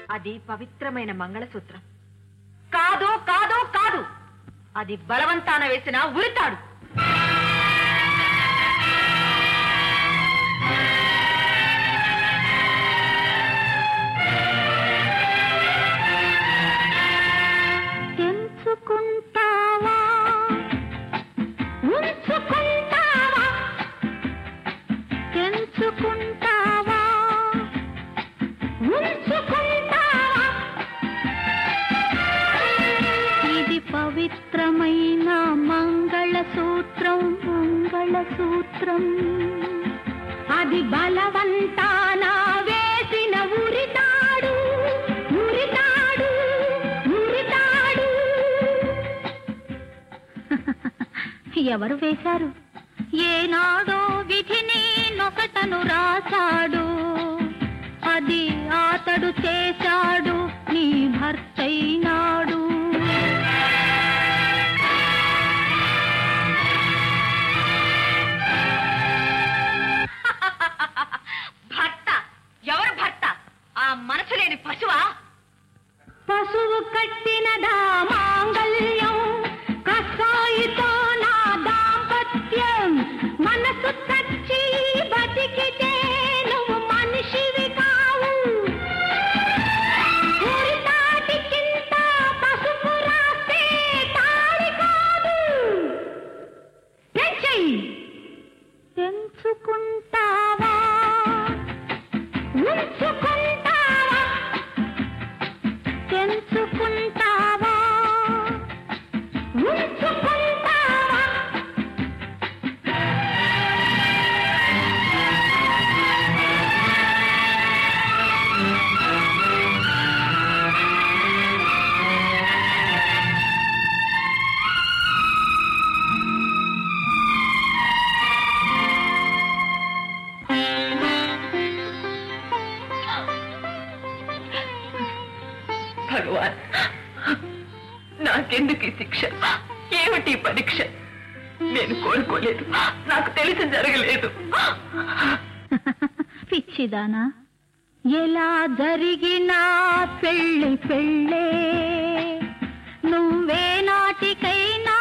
అది పవిత్రమైన మంగళసూత్రం కాదు కాదు కాదు అది బలవంతాన వేసిన ఉరితాడు తెంచుకుంటావా ఉంచుకుంటావా తెంచుకుంటావా ఉంచుకుంటావా ఇది పవిత్రమైన మంగళసూత్రం మంగళసూత్రం అది బలవంతాన వేసిన ఉరితాడు ఉరితాడు ఉరితాడు ఎవరు వేశారు ఏనాడో విధిని నొకటను రాశాడు అది అతడు చేశాడు నీ భర్తైనాడు భర్త ఎవరు భర్త ఆ మనసు లేని పశువా పశువు కట్టినదా మాంగల్యం కసాయితో నా దాంపత్యం మనసు చచ్చి బతికితే నువ్వు మనిషివి కావు ఉరితాటికింత పసుపు రాస్తే తాళి కాదు తెంచెయ్. తెంచుకుంటావా ఉంచుకుంటావా తెంచుకుంటావా ఉంచుకుంటావా భగవాన్ నాకెందుకు ఈ శిక్ష ఏమిటి ఈ పరీక్ష నేను కోరుకోలేదు నాకు తెలిసి జరగలేదు పిచ్చిదానా ఎలా జరిగినా పెళ్లి పెళ్ళే నువ్వే నాటికైనా